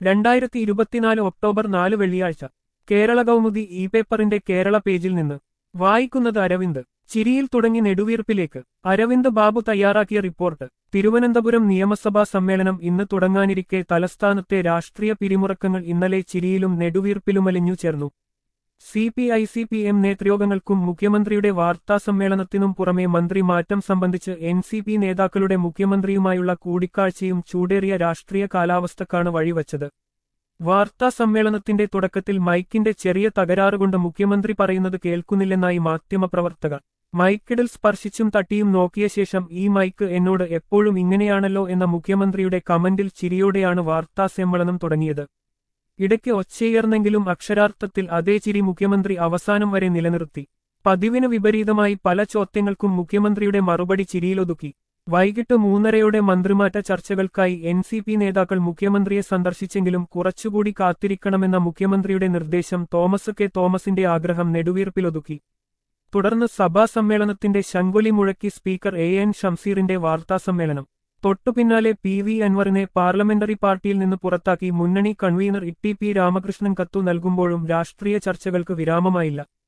രണ്ടായിരത്തി ഇരുപത്തിനാല് ഒക്ടോബർ നാല് വെള്ളിയാഴ്ച കേരള കൗമുദി ഇ പേപ്പറിന്റെ കേരള പേജിൽ നിന്ന് വായിക്കുന്നത് അരവിന്ദ് ചിരിയിൽ തുടങ്ങി നെടുവീർപ്പിലേക്ക് അരവിന്ദ് ബാബു തയ്യാറാക്കിയ റിപ്പോർട്ട് തിരുവനന്തപുരം നിയമസഭാ സമ്മേളനം ഇന്ന് തുടങ്ങാനിരിക്കെ തലസ്ഥാനത്തെ രാഷ്ട്രീയ പിരിമുറക്കങ്ങൾ ഇന്നലെ ചിരിയിലും നെടുവീർപ്പിലുമലിഞ്ഞു ചേർന്നു C P I C P M നേതൃയോഗങ്ങൾക്കും മുഖ്യമന്ത്രിയുടെ വാർത്താസമ്മേളനത്തിനും പുറമെ മന്ത്രി മാറ്റം സംബന്ധിച്ച് എൻ സി പി നേതാക്കളുടെ മുഖ്യമന്ത്രിയുമായുള്ള കൂടിക്കാഴ്ചയും ചൂടേറിയ രാഷ്ട്രീയ കാലാവസ്ഥക്കാണ് വഴിവച്ചത് വാർത്താ സമ്മേളനത്തിന്റെ തുടക്കത്തിൽ മൈക്കിന്റെ ചെറിയ തകരാറുകൊണ്ട് മുഖ്യമന്ത്രി പറയുന്നത് കേൾക്കുന്നില്ലെന്നായി മാധ്യമപ്രവർത്തകർ മൈക്കിടിൽ സ്പർശിച്ചും തട്ടിയും നോക്കിയ ശേഷം ഈ മൈക്ക് എന്നോട് എപ്പോഴും ഇങ്ങനെയാണല്ലോ എന്ന മുഖ്യമന്ത്രിയുടെ കമന്റിൽ ചിരിയോടെയാണ് വാർത്താ സമ്മേളനം തുടങ്ങിയത് ഇടയ്ക്ക് ഒച്ചയുയർന്നെങ്കിലും അക്ഷരാർത്ഥത്തിൽ അതേ ചിരി മുഖ്യമന്ത്രി അവസാനം വരെ നിലനിർത്തി പതിവിന് വിപരീതമായി പല ചോദ്യങ്ങൾക്കും മുഖ്യമന്ത്രിയുടെ മറുപടി ചിരിയിലൊതുക്കി വൈകിട്ട് മൂന്നരയോടെ മന്ത്രിമാറ്റ ചർച്ചകൾക്കായി എൻ സി പി നേതാക്കൾ മുഖ്യമന്ത്രിയെ സന്ദർശിച്ചെങ്കിലും കുറച്ചുകൂടി കാത്തിരിക്കണമെന്ന മുഖ്യമന്ത്രിയുടെ നിർദ്ദേശം തോമസ് കെ തോമസിന്റെ ആഗ്രഹം നെടുവീർപ്പിലൊതുക്കി തുടർന്ന് സഭാ സമ്മേളനത്തിന്റെ ശങ്കുലി മുഴക്കി സ്പീക്കർ എ എൻ ഷംസീറിന്റെ വാർത്താസമ്മേളനം തൊട്ടുപിന്നാലെ പി വി അൻവറിനെ പാർലമെന്ററി പാർട്ടിയിൽ നിന്ന് പുറത്താക്കി മുന്നണി convener E T P Ramakrishnan കത്തു നൽകുമ്പോഴും രാഷ്ട്രീയ ചർച്ചകൾക്ക് വിരാമമായില്ല